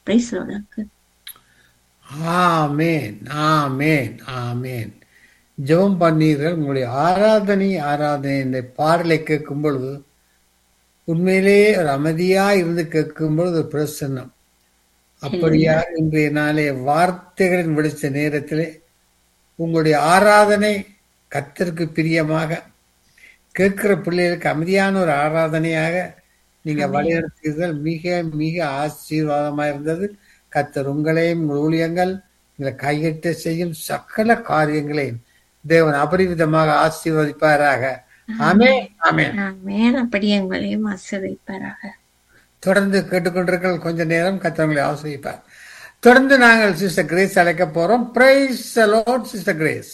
Price uncle ஆமேன் ஆமேன் ஆமேன் ஜெபம் பண்ணீர்கள் உங்களுடைய ஆராதனை ஆராதனை இந்த பாடலை கேட்கும் பொழுது உண்மையிலேயே ஒரு அமைதியா இருந்து கேட்கும் பொழுது ஒரு பிரசன்னம் அப்படியா இன்றைய நாளே வார்த்தைகளின் விடுத்த நேரத்திலே உங்களுடைய ஆராதனை கத்தருக்கு பிரியமாக கேட்கிற பிள்ளைகளுக்கு அமைதியான ஒரு ஆராதனையாக நீங்க வழிநடத்தியீர்கள் மிக மிக ஆசீர்வாதமா இருந்தது கத்தர் உங்களையும் உங்கள் ஊழியங்கள் உங்களை கையிட்டு செய்யும் சகல காரியங்களையும் தேவன் அபரிவிதமாக ஆசீர்வதிப்பாராக ஆமே ஆமே ஆமென் அப்படியே உங்களையும் ஆசீர்வதிப்பாராக தொடர்ந்து கேட்டுக்கொண்டிருக்கிற கொஞ்ச நேரம் கத்தவங்களை ஆசிரியப்பார் தொடர்ந்து நாங்கள் சிஸ்டர் கிரேஸ் அழைக்க போறோம் praise Lord sister Grace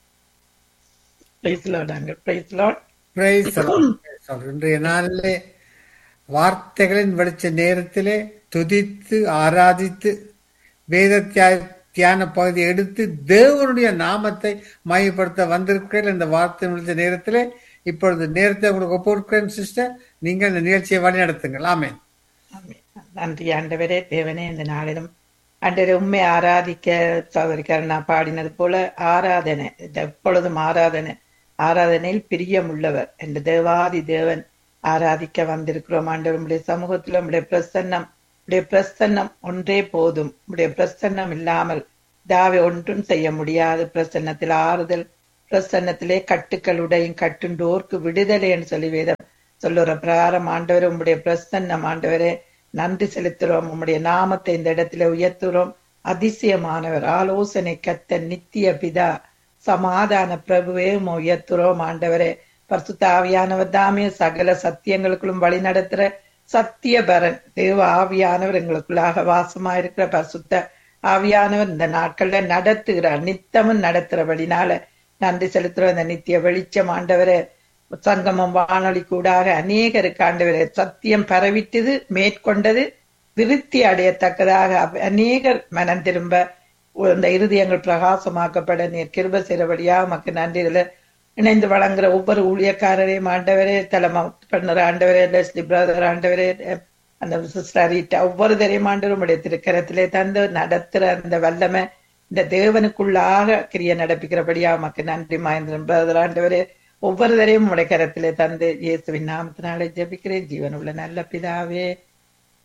praise Lord uncle praise Lord praise இன்றைய நாளிலே வார்த்தைகளின் வெளிச்ச நேரத்திலே துதித்து ஆராதித்து வேத தியா- தியான பகுதியை எடுத்து தேவனுடைய நாமத்தை மையப்படுத்த வந்திருக்கிறீர்கள் இந்த வார்த்தை வெளிச்ச நேரத்திலே இப்பொழுது நேரத்தை உங்களுக்கு ஒப்புக்கிறேன் சிஸ்டர் நீங்கள் இந்த நிகழ்ச்சியை வழி நடத்துங்கள் ஆமென் ஆமென். நன்றி ஆண்டவரே தேவனே இந்த நாளிலும் ஆண்டவரே உண்மை ஆராதிக்க சகோதரிக்காரன் நான் பாடினது போல ஆராதனை இது எப்பொழுதும் ஆராதனை ஆராதனையில் பிரியம் உள்ளவர் என்ற தேவாதி தேவன் ஆராதிக்க வந்திருக்கிறோம் ஆண்டவர் உடைய சமூகத்தில் உடைய பிரசன்னம் உடைய பிரசன்னம் ஒன்றே போதும் உடைய பிரசன்னம் இல்லாமல் தாவை ஒன்றும் செய்ய முடியாது பிரசன்னத்தில் ஆறுதல் பிரசன்னத்திலே கட்டுக்களுடையும் கட்டுண்டோர்க்கு விடுதலை என்று சொல்லி வேதம் சொல்லுற பிரகாரம் ஆண்டவரே உம்முடைய பிரசன்னம் ஆண்டவரே நன்றி செலுத்துறோம் உம்முடைய நாமத்தை இந்த இடத்துல உயர்த்துறோம் அதிசயமானவர் ஆலோசனை கத்த நித்திய பிதா சமாதான பிரபுவே உம்மை உயர்த்துறோம் ஆண்டவரே பரிசுத்த ஆவியானவர் தாமே சகல சத்தியங்களுக்குள்ளும் வழி நடத்துற சத்தியபரன் தேவ ஆவியானவர் எங்களுக்குள்ளாக வாசமா இருக்கிற பரிசுத்த ஆவியானவர் இந்த நாட்கள்ல நடத்துகிறார் நித்தமும் நடத்துறபடினால நன்றி செலுத்துறோம் இந்த நித்திய வெளிச்சம் ஆண்டவரே சங்கமம் வானொலி கூடாக அநேகருக்கு ஆண்டவரே சத்தியம் பரவிட்டது மேற்கொண்டது விருத்தி அடையத்தக்கதாக அவ்- அநேகர் மனம் திரும்ப இந்த இருதயங்கள் பிரகாசமாக்கப்பட நீர் கிருப செய்றபடியா உமக்கு நன்றி இதுல இணைந்து வழங்குற ஒவ்வொரு ஊழியக்காரரையும் ஆண்டவரே தலைமை பண்ணுற ஆண்டவரே லெஸ்லி பிரதர் ஆண்டவரே அந்த சிஸ்டர் ரீட்டா ஒவ்வொருத்தரையும் ஆண்டவர் உடைய திருக்கரத்திலே தந்து நடத்துற அந்த வல்லமை இந்த தேவனுக்குள்ளாக கிரிய நடப்பிக்கிறபடியா உமக்கு நன்றி மகேந்திரன் பிரதர் ஆண்டவரே ஒவ்வொருத்தரையும் உடைய கரத்திலே தந்து இயேசுவின் நாமத்தினாலே ஜெபிக்கிறேன் ஜீவனுள்ள நல்ல பிதாவே